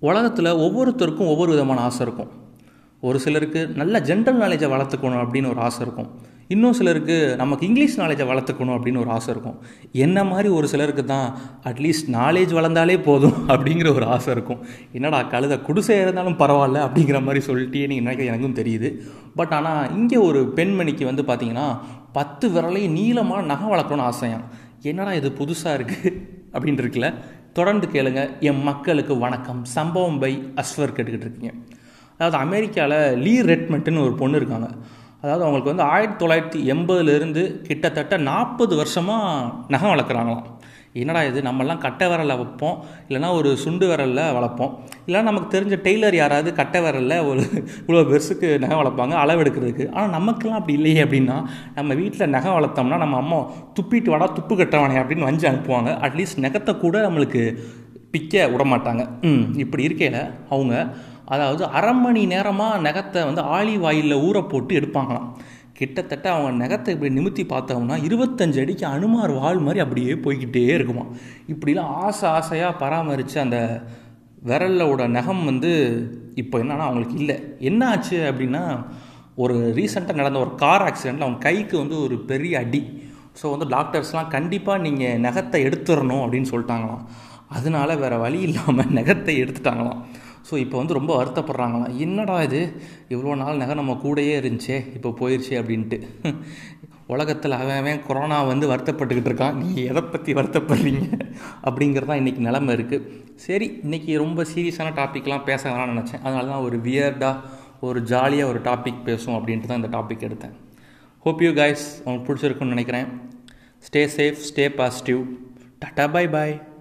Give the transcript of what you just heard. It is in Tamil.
உலகத்தில் ஒவ்வொருத்தருக்கும் ஒவ்வொரு விதமான ஆசை இருக்கும் ஒரு சிலருக்கு நல்ல ஜென்ரல் நாலேஜை வளர்த்துக்கணும் அப்படின்னு ஒரு ஆசை இருக்கும் இன்னும் சிலருக்கு நமக்கு இங்கிலீஷ் நாலேஜை வளர்த்துக்கணும் அப்படின்னு ஒரு ஆசை இருக்கும் என்ன மாதிரி ஒரு சிலருக்கு தான் அட்லீஸ்ட் நாலேஜ் வளர்ந்தாலே போதும் அப்படிங்கிற ஒரு ஆசை இருக்கும் என்னடா கழுத குடிசை இருந்தாலும் பரவாயில்ல அப்படிங்கிற மாதிரி சொல்லிட்டே நீங்கள் நினைக்க எனக்கும் தெரியுது பட் ஆனால் இங்கே ஒரு பெண்மணிக்கு வந்து பார்த்தீங்கன்னா பத்து விரலையும் நீளமான நகம் வளர்க்கணும்னு ஆசையாம் என்னடா இது புதுசாக இருக்குது அப்படின்ட்டு இருக்குல்ல தொடர்ந்து கேளுங்க என் மக்களுக்கு வணக்கம் சம்பவம் பை அஸ்வர் கேட்டுக்கிட்டு இருக்கீங்க அதாவது அமெரிக்காவில் லீ ரெட்மெண்ட்டுன்னு ஒரு பொண்ணு இருக்காங்க அதாவது அவங்களுக்கு வந்து ஆயிரத்தி தொள்ளாயிரத்தி எண்பதுலேருந்து கிட்டத்தட்ட நாற்பது வருஷமாக நகம் வளர்க்குறாங்களாம் என்னடா இது நம்மலாம் கட்டை விரலில் வைப்போம் இல்லைனா ஒரு சுண்டு விரலில் வளர்ப்போம் இல்லைனா நமக்கு தெரிஞ்ச டெய்லர் யாராவது கட்டை விரலில் ஒரு இவ்வளோ பெருசுக்கு நகம் வளர்ப்பாங்க அளவெடுக்கிறதுக்கு ஆனால் நமக்கெல்லாம் அப்படி இல்லையே அப்படின்னா நம்ம வீட்டில் நகம் வளர்த்தோம்னா நம்ம அம்மா துப்பிட்டு வாடா துப்பு கட்டவானே அப்படின்னு வஞ்சு அனுப்புவாங்க அட்லீஸ்ட் நகத்தை கூட நம்மளுக்கு பிக்க விட மாட்டாங்க ம் இப்படி இருக்கையில் அவங்க அதாவது அரை மணி நேரமாக நகத்தை வந்து ஆளி வாயிலில் ஊற போட்டு எடுப்பாங்களாம் கிட்டத்தட்ட அவங்க நகத்தை இப்படி நிமித்தி பார்த்தோம்னா இருபத்தஞ்சு அடிக்கு அனுமார் வாள் மாதிரி அப்படியே போய்கிட்டே இருக்குமா இப்படிலாம் ஆசை ஆசையாக பராமரித்து அந்த விரலோட நகம் வந்து இப்போ என்னன்னா அவங்களுக்கு இல்லை என்ன ஆச்சு அப்படின்னா ஒரு ரீசெண்டாக நடந்த ஒரு கார் ஆக்சிடெண்ட்டில் அவங்க கைக்கு வந்து ஒரு பெரிய அடி ஸோ வந்து டாக்டர்ஸ்லாம் கண்டிப்பாக நீங்கள் நகத்தை எடுத்துடணும் அப்படின்னு சொல்லிட்டாங்களாம் அதனால வேறு வழி இல்லாமல் நகத்தை எடுத்துட்டாங்களாம் ஸோ இப்போ வந்து ரொம்ப வருத்தப்படுறாங்களாம் என்னடா இது இவ்வளோ நாள் நகை நம்ம கூடயே இருந்துச்சே இப்போ போயிடுச்சு அப்படின்ட்டு உலகத்தில் அவன் அவன் கொரோனா வந்து வருத்தப்பட்டுக்கிட்டு இருக்கான் நீங்கள் எதை பற்றி வருத்தப்படுறீங்க அப்படிங்கிறது தான் இன்றைக்கி நிலமை இருக்குது சரி இன்றைக்கி ரொம்ப சீரியஸான டாப்பிக்லாம் பேச வேணாம்னு நினச்சேன் அதனால தான் ஒரு வியர்டாக ஒரு ஜாலியாக ஒரு டாபிக் பேசும் அப்படின்ட்டு தான் இந்த டாபிக் எடுத்தேன் ஹோப் யூ கைஸ் உங்களுக்கு பிடிச்சிருக்குன்னு நினைக்கிறேன் stay safe stay positive tata bye பாய்